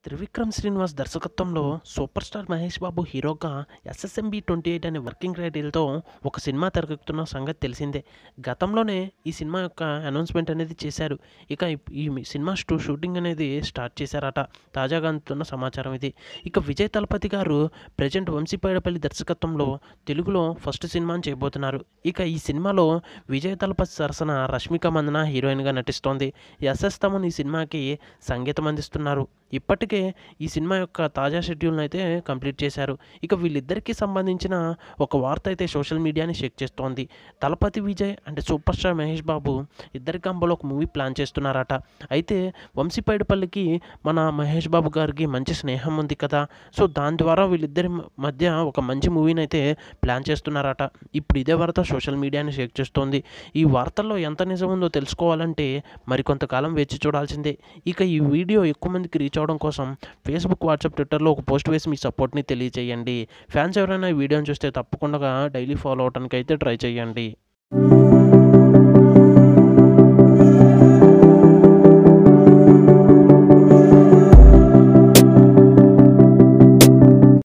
త్రివిక్రమ్ శ్రీనివాస్ దర్శకత్వంలో super star Mahesh Babu హీరోగా SSMB twenty eight అనే వర్కింగ్ టైటిల్తో ఒక సినిమా తెరకెక్కుతున్న సంగతి తెలిసిందే గతంలోనే ఈ సినిమా యొక్క అనౌన్స్మెంట్ అనేది చేశారు ఇక ఇప్- ఈ మీ- సినిమా స్టూ షూటింగ్ అనేది స్టార్ట్ చేశారట తాజాగా అందుతున్న సమాచారం ఇది ఇక విజయ్ తలపతి గారు ప్రజెంట్ వంశీపేడపల్లి దర్శకత్వంలో తెలుగులో ఫస్ట్ సినిమాని చేయబోతున్నారు ఇక ఈ సినిమాలో విజయ్ తలపతి సరసన రష్మిక మందన హీరోయిన్గా నటిస్తోంది ఎస్ఎస్ తమన్ ఈ సినిమాకి సంగీతం అందిస్తున్నారు ఇప్పటికే ఈ సినిమా యొక్క తాజా షెడ్యూల్ని అయితే కంప్లీట్ చేశారు ఇక వీళ్ళిద్దరికీ సంబంధించిన ఒక వార్త అయితే సోషల్ మీడియాని షేక్ చేస్తోంది Thalapathy Vijay and super star Mahesh Babu ఇద్దరి కంబలో ఒక మూవీ ప్లాన్ చేస్తున్నారట అయితే వంశీపైడిపల్లికి మన మహేష్ బాబు గారికి మంచి స్నేహం ఉంది కదా సో దాని ద్వారా వీళ్ళిద్దరి మ- మధ్య ఒక మంచి మూవీని అయితే ప్లాన్ చేస్తున్నారట ఇప్పుడు ఇదే వార్త సోషల్ మీడియాని షేక్ చేస్తోంది ఈ వార్తల్లో ఎంత నిజం ఉందో తెలుసుకోవాలంటే మరికొంతకాలం వేచి చూడాల్సిందే ఇక ఈ వీడియో ఎక్కువ మందికి రీచ్ అవడం కోసం ఫేస్బుక్ వాట్సాప్ ట్విట్టర్లో ఒక పోస్ట్ వేసి మీ సపోర్ట్ని తెలియజేయండి ఫ్యాన్స్ ఎవరైనా ఈ వీడియోని చూస్తే తప్పకుండా డైలీ ఫాలో అవడానికి అయితే ట్రై చేయండి